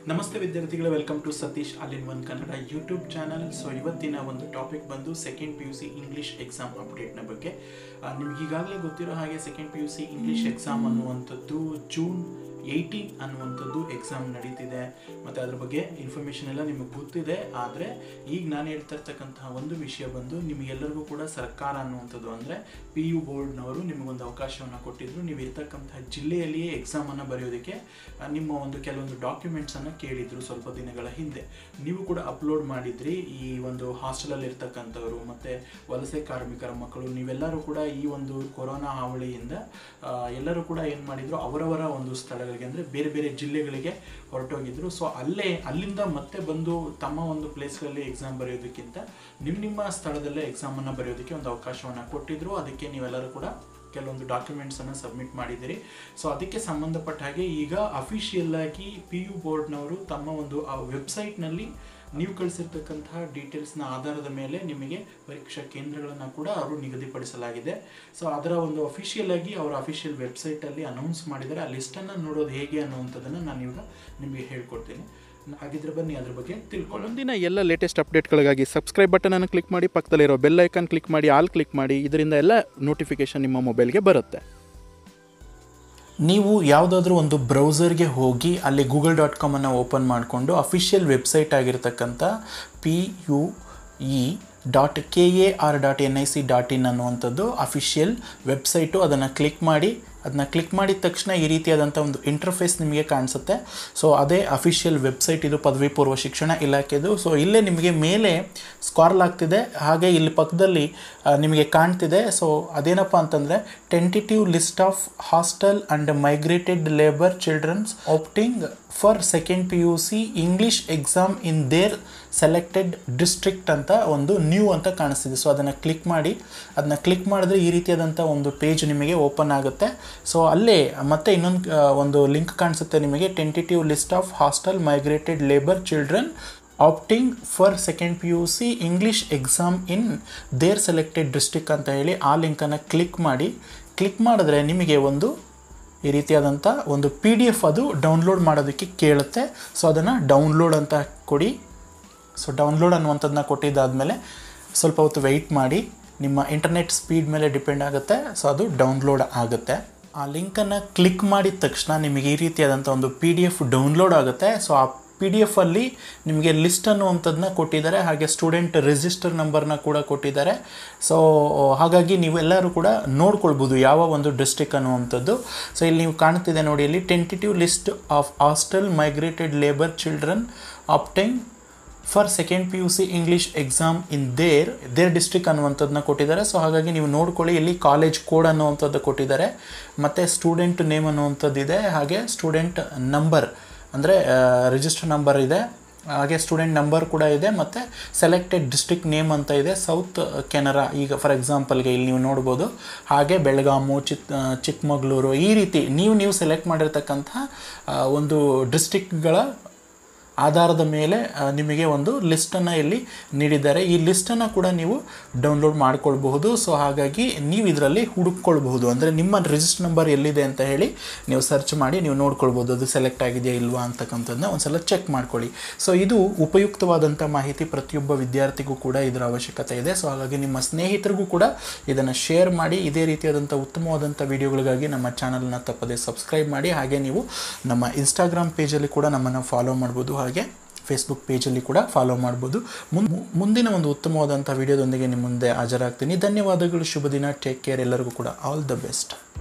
ನಮಸ್ತೆ ವಿದ್ಯಾರ್ಥಿಗಳೇ welcome to Satish all in one Kannada YouTube channel so ಇವತ್ತಿನ ಒಂದು ಟಾಪಿಕ್ ಬಂದು second P U C English exam ಅಪ್ಡೇಟ್ನ ಬಗ್ಗೆ ಆ, ನಿಮ್ಗೆ ಈಗಾಗಲೇ ಗೊತ್ತಿರೋ ಹಾಗೆ second P U C English exam ಅನ್ನುವಂಥದ್ದು ಜೂನ್ ಏಯ್ಟೀನ್ ಅನ್ನುವಂಥದ್ದು ಎಕ್ಸಾಮ್ ನಡೀತಿದೆ ಮತ್ತು ಅದ್ರ ಬಗ್ಗೆ ಇನ್ಫಾರ್ಮೇಷನ್ ಎಲ್ಲ ನಿಮಗೆ ಗೊತ್ತಿದೆ ಆದರೆ ಈಗ ನಾನು ಹೇಳ್ತಾ ಇರ್ತಕ್ಕಂತಹ ಒಂದು ವಿಷಯ ಬಂದು ನಿಮಗೆಲ್ಲರಿಗೂ ಕೂಡ ಸರ್ಕಾರ ಅನ್ನುವಂಥದ್ದು ಅಂದರೆ ಪಿ ಯು ಬೋರ್ಡ್ನವರು ನಿಮಗೊಂದು ಅವಕಾಶವನ್ನು ಕೊಟ್ಟಿದ್ರು ನೀವು ಇರ್ತಕ್ಕಂತಹ ಜಿಲ್ಲೆಯಲ್ಲಿಯೇ ಎಕ್ಸಾಮನ್ನು ಬರೆಯೋದಕ್ಕೆ ಆ, ನಿಮ್ಮ ಒಂದು ಕೆಲವೊಂದು ಡಾಕ್ಯುಮೆಂಟ್ಸನ್ನು ಕೇಳಿದ್ರು ಸ್ವಲ್ಪ ದಿನಗಳ ಹಿಂದೆ ನೀವು ಕೂಡ ಅಪ್ಲೋಡ್ ಮಾಡಿದ್ರಿ ಈ ಒಂದು ಹಾಸ್ಟೆಲಲ್ಲಿ ಇರ್ತಕ್ಕಂಥವ್ರು ಮತ್ತು ವಲಸೆ ಕಾರ್ಮಿಕರ ಮಕ್ಕಳು ನೀವೆಲ್ಲರೂ ಕೂಡ ಈ ಒಂದು ಕೊರೋನಾ ಹಾವಳಿಯಿಂದ ಆ, ಎಲ್ಲರೂ ಕೂಡ ಏನು ಮಾಡಿದ್ರು ಅವರವರ ಒಂದು ಸ್ಥಳಗಳಿಗೆ ಅಂದರೆ ಬೇರೆ ಬೇರೆ ಜಿಲ್ಲೆಗಳಿಗೆ ಹೊರಟೋಗಿದ್ರು ಸೊ ಅಲ್ಲೇ ಅಲ್ಲಿಂದ ಮತ್ತೆ ಬಂದು ತಮ್ಮ ಒಂದು ಪ್ಲೇಸ್ಗಳಲ್ಲಿ ಎಕ್ಸಾಮ್ ಬರೆಯೋದಕ್ಕಿಂತ ನಿಮ್ಮ ನಿಮ್ಮ ಸ್ಥಳದಲ್ಲೇ ಎಕ್ಸಾಮನ್ನು ಬರೆಯೋದಕ್ಕೆ ಒಂದು ಅವಕಾಶವನ್ನು ಕೊಟ್ಟಿದ್ರು ಅದಕ್ಕೆ ನೀವೆಲ್ಲರೂ ಕೂಡ ಕೆಲವೊಂದು ಡಾಕ್ಯುಮೆಂಟ್ಸನ್ನು ಸಬ್ಮಿಟ್ ಮಾಡಿದ್ದೀರಿ ಸೊ ಅದಕ್ಕೆ ಸಂಬಂಧಪಟ್ಟ ಹಾಗೆ ಈಗ ಅಫಿಷಿಯಲ್ ಆಗಿ ಪಿ ಯು ಬೋರ್ಡ್ನವರು ತಮ್ಮ ಒಂದು ಆ ವೆಬ್ಸೈಟ್ನಲ್ಲಿ ನೀವು ಕಳಿಸಿರ್ತಕ್ಕಂತಹ ಡೀಟೇಲ್ಸ್ನ ಆಧಾರದ ಮೇಲೆ ನಿಮಗೆ ಪರೀಕ್ಷಾ ಕೇಂದ್ರಗಳನ್ನು ಕೂಡ ಅವರು ನಿಗದಿಪಡಿಸಲಾಗಿದೆ ಸೊ ಅದರ ಒಂದು ಅಫಿಷಿಯಲ್ ಆಗಿ ಅವರ ಅಫಿಷಿಯಲ್ ವೆಬ್ಸೈಟಲ್ಲಿ ಅನೌನ್ಸ್ ಮಾಡಿದ್ದಾರೆ ಆ ಲಿಸ್ಟನ್ನು ನೋಡೋದು ಹೇಗೆ ಅನ್ನುವಂಥದ್ದನ್ನು ನಾನು ಇವಾಗ ನಿಮಗೆ ಹೇಳ್ಕೊಡ್ತೀನಿ ಹಾಗಿದ್ರೆ ಬನ್ನಿ ಅದ್ರ ಬಗ್ಗೆ ತಿಳ್ಕೊಳ್ಳೋಣ ಮುಂದಿನ ಎಲ್ಲ ಲೇಟೆಸ್ಟ್ ಅಪ್ಡೇಟ್ಗಳಿಗಾಗಿ ಸಬ್ಸ್ಕ್ರೈಬ್ ಬಟನನ್ನು ಕ್ಲಿಕ್ ಮಾಡಿ ಪಕ್ಕದಲ್ಲಿರೋ ಬೆಲ್ ಐಕಾನ್ ಕ್ಲಿಕ್ ಮಾಡಿ ಆಲ್ ಕ್ಲಿಕ್ ಮಾಡಿ ಇದರಿಂದ ಎಲ್ಲ ನೋಟಿಫಿಕೇಶನ್ ನಿಮ್ಮ ಮೊಬೈಲ್ಗೆ ಬರುತ್ತೆ ನೀವು ಯಾವುದಾದ್ರೂ ಒಂದು ಬ್ರೌಸರ್ಗೆ ಹೋಗಿ ಅಲ್ಲಿ ಗೂಗಲ್ ಡಾಟ್ ಕಾಮನ್ನು ಓಪನ್ ಮಾಡಿಕೊಂಡು ಅಫಿಷಿಯಲ್ ವೆಬ್ಸೈಟ್ ಆಗಿರ್ತಕ್ಕಂಥ P U E dot K A R dot N I C dot in ಅನ್ನುವಂಥದ್ದು ಅಫಿಷಿಯಲ್ ವೆಬ್ಸೈಟು ಅದನ್ನು ಕ್ಲಿಕ್ ಮಾಡಿ ಅದನ್ನ ಕ್ಲಿಕ್ ಮಾಡಿದ ತಕ್ಷಣ ಈ ರೀತಿಯಾದಂಥ ಒಂದು ಇಂಟರ್ಫೇಸ್ ನಿಮಗೆ ಕಾಣಿಸುತ್ತೆ ಸೊ ಅದೇ ಅಫಿಷಿಯಲ್ ವೆಬ್ಸೈಟ್ ಇದು ಪದವಿ ಪೂರ್ವ ಶಿಕ್ಷಣ ಇಲಾಖೆದು ಸೊ ಇಲ್ಲೇ ನಿಮಗೆ ಮೇಲೆ ಸ್ಕಾರ್ಲ್ ಆಗ್ತಿದೆ ಹಾಗೆ ಇಲ್ಲಿ ಪಕ್ಕದಲ್ಲಿ ಆ, ನಿಮಗೆ ಕಾಣ್ತಿದೆ ಸೊ ಅದೇನಪ್ಪ ಅಂತಂದರೆ tentative list of hostel and migrated labour childrens opting for second P U C English exam in their selected district ಅಂತ ಒಂದು ನ್ಯೂ ಅಂತ ಕಾಣಿಸ್ತಿದೆ ಸೊ ಅದನ್ನು ಕ್ಲಿಕ್ ಮಾಡಿ ಅದನ್ನ ಕ್ಲಿಕ್ ಮಾಡಿದ್ರೆ ಈ ರೀತಿಯಾದಂಥ ಒಂದು ಪೇಜ್ ನಿಮಗೆ ಓಪನ್ ಆಗುತ್ತೆ ಸೊ ಅಲ್ಲೇ ಮತ್ತೆ ಇನ್ನೊಂದು ಆ, ಒಂದು ಲಿಂಕ್ ಕಾಣಿಸುತ್ತೆ ನಿಮಗೆ tentative list of hostel migrated labour children opting for second P U C English exam in their selected district ಅಂತ ಹೇಳಿ ಆ ಲಿಂಕನ್ನು ಕ್ಲಿಕ್ ಮಾಡಿ ಕ್ಲಿಕ್ ಮಾಡಿದ್ರೆ ನಿಮಗೆ ಒಂದು ಈ ರೀತಿಯಾದಂಥ ಒಂದು ಪಿ ಡಿ ಎಫ್ ಅದು ಡೌನ್ಲೋಡ್ ಮಾಡೋದಕ್ಕೆ ಕೇಳುತ್ತೆ ಸೊ ಅದನ್ನು ಡೌನ್ಲೋಡ್ ಅಂತ ಕೊಡಿ ಸೊ ಡೌನ್ಲೋಡ್ ಅನ್ನುವಂಥದ್ದನ್ನ ಕೊಟ್ಟಿದ್ದಾದಮೇಲೆ ಸ್ವಲ್ಪ ಹೊತ್ತು ವೆಯ್ಟ್ ಮಾಡಿ ನಿಮ್ಮ ಇಂಟರ್ನೆಟ್ ಸ್ಪೀಡ್ ಮೇಲೆ ಡಿಪೆಂಡ್ ಆಗುತ್ತೆ ಸೊ ಅದು ಡೌನ್ಲೋಡ್ ಆಗುತ್ತೆ ಆ ಲಿಂಕನ್ನು ಕ್ಲಿಕ್ ಮಾಡಿದ ತಕ್ಷಣ ನಿಮಗೆ ಈ ರೀತಿಯಾದಂಥ ಒಂದು ಪಿ ಡಿ ಎಫ್ ಡೌನ್ಲೋಡ್ ಆಗುತ್ತೆ ಸೊ ಆ ಪಿ ಡಿ ಎಫಲ್ಲಿ ನಿಮಗೆ ಲಿಸ್ಟ್ ಅನ್ನುವಂಥದ್ದನ್ನ ಕೊಟ್ಟಿದ್ದಾರೆ ಹಾಗೆ ಸ್ಟೂಡೆಂಟ್ ರಿಜಿಸ್ಟರ್ ನಂಬರ್ನ ಕೂಡ ಕೊಟ್ಟಿದ್ದಾರೆ ಸೊ ಹಾಗಾಗಿ ನೀವು ಎಲ್ಲರೂ ಕೂಡ ನೋಡ್ಕೊಳ್ಬೋದು ಯಾವ ಒಂದು ಡಿಸ್ಟ್ರಿಕ್ ಅನ್ನುವಂಥದ್ದು ಸೊ ಇಲ್ಲಿ ನೀವು ಕಾಣ್ತಿದೆ ನೋಡಿ ಇಲ್ಲಿ tentative list of hostel migrated labour children opting for second P U C English exam in their their district ಅನ್ನುವಂಥದ್ದನ್ನ ಕೊಟ್ಟಿದ್ದಾರೆ ಸೊ ಹಾಗಾಗಿ ನೀವು ನೋಡ್ಕೊಳ್ಳಿ ಇಲ್ಲಿ ಕಾಲೇಜ್ ಕೋಡ್ ಅನ್ನುವಂಥದ್ದು ಕೊಟ್ಟಿದ್ದಾರೆ ಮತ್ತು ಸ್ಟೂಡೆಂಟ್ ನೇಮ್ ಅನ್ನುವಂಥದ್ದಿದೆ ಹಾಗೆ ಸ್ಟೂಡೆಂಟ್ ನಂಬರ್ ಅಂದರೆ ರಿಜಿಸ್ಟರ್ ನಂಬರ್ ಇದೆ ಹಾಗೆ ಸ್ಟೂಡೆಂಟ್ ನಂಬರ್ ಕೂಡ ಇದೆ ಮತ್ತು ಸೆಲೆಕ್ಟೆಡ್ ಡಿಸ್ಟ್ರಿಕ್ಟ್ ನೇಮ್ ಅಂತ ಇದೆ ಸೌತ್ ಕೆನರಾ ಈಗ ಫಾರ್ ಎಕ್ಸಾಂಪಲ್ಗೆ ಇಲ್ಲಿ ನೀವು ನೋಡ್ಬೋದು ಹಾಗೆ ಬೆಳಗಾಮು ಚಿಕ್ ಚಿಕ್ಕಮಗಳೂರು ಈ ರೀತಿ ನೀವು ನೀವು ಸೆಲೆಕ್ಟ್ ಮಾಡಿರ್ತಕ್ಕಂಥ ಆ, ಒಂದು ಡಿಸ್ಟ್ರಿಕ್ಟ್ಗಳ ಆಧಾರದ ಮೇಲೆ ಆ, ನಿಮಗೆ ಒಂದು ಲಿಸ್ಟನ್ನು ಇಲ್ಲಿ ನೀಡಿದ್ದಾರೆ ಈ ಲಿಸ್ಟನ್ನು ಕೂಡ ನೀವು ಡೌನ್ಲೋಡ್ ಮಾಡ್ಕೊಳ್ಬಹುದು ಸೊ ಹಾಗಾಗಿ ನೀವು ಇದರಲ್ಲಿ ಹುಡುಕ್ಕೊಳ್ಬಹುದು ಅಂದರೆ ನಿಮ್ಮ ರಿಜಿಸ್ಟರ್ ನಂಬರ್ ಎಲ್ಲಿದೆ ಅಂತ ಹೇಳಿ ನೀವು ಸರ್ಚ್ ಮಾಡಿ ನೀವು ನೋಡ್ಕೊಳ್ಬೋದು ಅದು ಸೆಲೆಕ್ಟ್ ಆಗಿದೆಯಾ ಇಲ್ವಾ ಅಂತಕ್ಕಂಥದ್ದನ್ನ ಒಂದ್ಸಲ ಚೆಕ್ ಮಾಡ್ಕೊಳ್ಳಿ ಸೊ ಇದು ಉಪಯುಕ್ತವಾದಂಥ ಮಾಹಿತಿ ಪ್ರತಿಯೊಬ್ಬ ವಿದ್ಯಾರ್ಥಿಗೂ ಕೂಡ ಇದರ ಅವಶ್ಯಕತೆ ಇದೆ ಸೊ ಹಾಗಾಗಿ ನಿಮ್ಮ ಸ್ನೇಹಿತರಿಗೂ ಕೂಡ ಇದನ್ನು ಶೇರ್ ಮಾಡಿ ಇದೇ ರೀತಿಯಾದಂಥ ಉತ್ತಮವಾದಂಥ ವಿಡಿಯೋಗಳಿಗಾಗಿ ನಮ್ಮ ಚಾನಲ್ನ ತಪ್ಪದೆ ಸಬ್ಸ್ಕ್ರೈಬ್ ಮಾಡಿ ಹಾಗೆ ನೀವು ನಮ್ಮ ಇನ್ಸ್ಟಾಗ್ರಾಮ್ ಪೇಜಲ್ಲಿ ಕೂಡ ನಮ್ಮನ್ನು ಫಾಲೋ ಮಾಡ್ಬೋದು ಹಾಗೆ ಫೇಸ್ಬುಕ್ ಪೇಜಲ್ಲಿ ಕೂಡ ಫಾಲೋ ಮಾಡ್ಬೋದು ಮುನ್- ಮುಂದಿನ ಒಂದು ಉತ್ತಮವಾದಂಥ ವಿಡಿಯೋದೊಂದಿಗೆ ನಿಮ್ಮ ಮುಂದೆ ಹಾಜರಾಗ್ತೀನಿ ಧನ್ಯವಾದಗಳು ಶುಭ ದಿನ ಟೇಕ್ ಕೇರ್ ಎಲ್ಲರಿಗೂ ಕೂಡ ಆಲ್ ದ ಬೆಸ್ಟ್